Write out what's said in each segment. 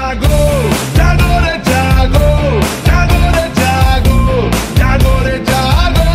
jago, jago re jago, jago re jago, jago re jago.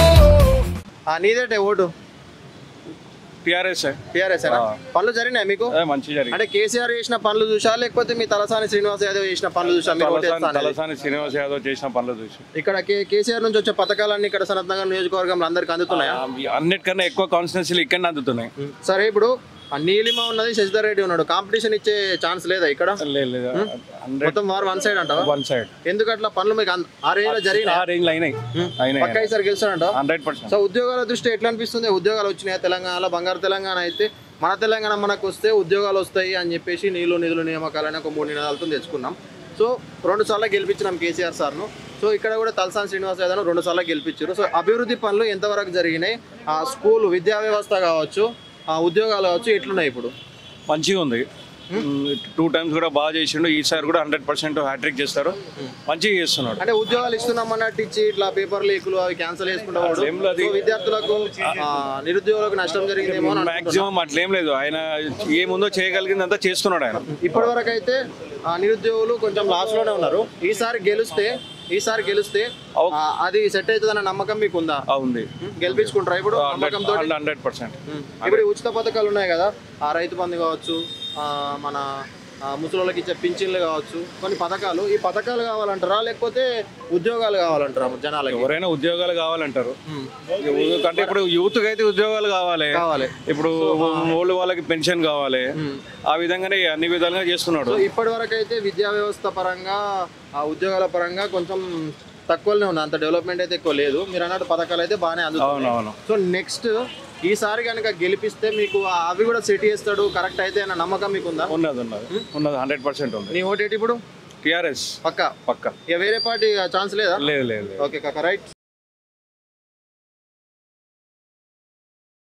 ఆ, నీదేటే vote TRS TRS ఆ. పనులు జరిగినాయి మీకు మంచి జరిగింది అంటే కేసీఆర్ చేసిన పనులు చూసా లేకపోతే మీ తలసాని శ్రీనివాస్ యాదవ్ చేసిన పనులు చూసా మీరు ఓటు తలసాని వేస్తా అనేది? తలసాని శ్రీనివాస్ యాదవ్ చేసిన పనులు చూసి ఇక్కడ కే- కేసీఆర్ నుంచి వచ్చే పథకాలన్నీ ఇక్కడ సనత్ నగర్ నియోజకవర్గంలో అందరికి అందుతున్నాయా ఆ, అన్నిటికన్నా ఎక్కువ కాన్స్టిట్యున్సీలు ఇక్కడ అందుతున్నాయి సరే ఇప్పుడు ఆ నీలిమ ఉన్నది శశిధర్ రెడ్డి ఉన్నాడు కాంపిటీషన్ ఇచ్చే ఛాన్స్ లేదా ఇక్కడ లేదు లేదు హండ్రెడ్ మొత్తం వారు వన్ సైడ్ అంటావా వన్ సైడ్ ఎందుకు అట్లా పనులు మీకు అంద- ఆ రేంజ్ లో జరిగిన ఆ రేంజ్ అయినాయి పక్క అయినాయి ఈసారి గెలుస్తాడంట హండ్రెడ్ పర్సెంట్ సో ఉద్యోగాల దృష్టి ఎట్లా అనిపిస్తుంది ఉద్యోగాలు వచ్చినాయి తెలంగాణలో బంగారు తెలంగాణ అయితే మన తెలంగాణ మనకు వస్తే ఉద్యోగాలు వస్తాయి అని చెప్పేసి నీళ్ళు నిధులు నియామకాలని ఒక మూడు నినాదాలతో తెచ్చుకున్నాం సో రెండు సార్లు గెలిపించినాం కేసీఆర్ సార్ను సో ఇక్కడ కూడా తలసాని శ్రీనివాస్ యాదవ్ రెండు సార్లు గెలిపించారు సో అభివృద్ధి పనులు ఎంతవరకు జరిగినాయి ఆ స్కూల్ విద్యా వ్యవస్థ కావచ్చు ఆ ఉద్యోగాలు కావచ్చు ఎట్లున్నాయి ఇప్పుడు మంచిగా ఉంది టూ టైమ్స్ కూడా బాగా చేసిండు ఈసారి కూడా హండ్రెడ్ పర్సెంట్ హ్యాట్రిక్ చేస్తారు మంచిగా చేస్తున్నాడు అంటే ఉద్యోగాలు ఇస్తున్నాం అన్నట్టు ఇచ్చి ఇట్లా పేపర్ లీకులు అవి క్యాన్సిల్ చేసుకుంటాడు ఏం లేదు. సో విద్యార్థులకు ఆ, నిరుద్యోగులకు నష్టం జరిగిందేమో అని అనుకుంటున్నా. మాక్సిమం అట్లేం లేదు ఆయన ఏముందో చేయగలిగిందంతా చేస్తున్నాడు ఆయన ఇప్పటి వరకు అయితే ఆ, నిరుద్యోగులు కొంచెం లాస్ లోనే ఉన్నారు ఈసారి గెలిస్తే ఈసారి గెలిస్తే ఆ, అది సెట్ అవుతుందన్న నమ్మకం మీకు ఉందా ఆ, ఉంది గెలిపించుకుంటారా ఇప్పుడు నమ్మకంతో హండ్రెడ్ పర్సెంట్ ఇప్పుడు ఈ ఉచిత పథకాలు ఉన్నాయి కదా ఆ రైతు బంధు కావచ్చు ఆ, మన ఆ, ముసలోళ్ళకి ఇచ్చే పింఛన్లు కావచ్చు కొన్ని పథకాలు ఈ పథకాలు కావాలంటారా లేకపోతే ఉద్యోగాలు కావాలంటారా జనాలకి ఎవరైనా ఉద్యోగాలు కావాలంటారు అంటే ఇప్పుడు యూత్ అయితే ఉద్యోగాలు కావాలి కావాలి ఇప్పుడు ఓల్డ్ వాళ్ళకి పెన్షన్ కావాలి ఆ విధంగానే అన్ని విధాలుగా చేస్తున్నాడు సో ఇప్పటి వరకు అయితే విద్యా వ్యవస్థ పరంగా ఆ ఉద్యోగాల పరంగా కొంచెం తక్కువనే ఉంది అంత డెవలప్మెంట్ అయితే ఎక్కువ లేదు మీరు అన్నట్టు పథకాలు అయితే బాగానే అందుతున్నాయి అవునవును సో నెక్స్ట్ ఈసారి కనుక గెలిపిస్తే మీకు ఆ అవి కూడా సెట్ చేస్తాడు కరెక్ట్ అయితే అన్న నమ్మకం మీకు ఉందా ఉన్నది ఉన్నది ఉన్నది హండ్రెడ్ పర్సెంట్ ఉంది నీ ఓటేటి ఇప్పుడు టిఆర్ఎస్ పక్క పక్క ఇక వేరే పార్టీ ఛాన్స్ లేదా లేదు లేదు లేదు ఓకే కాక రైట్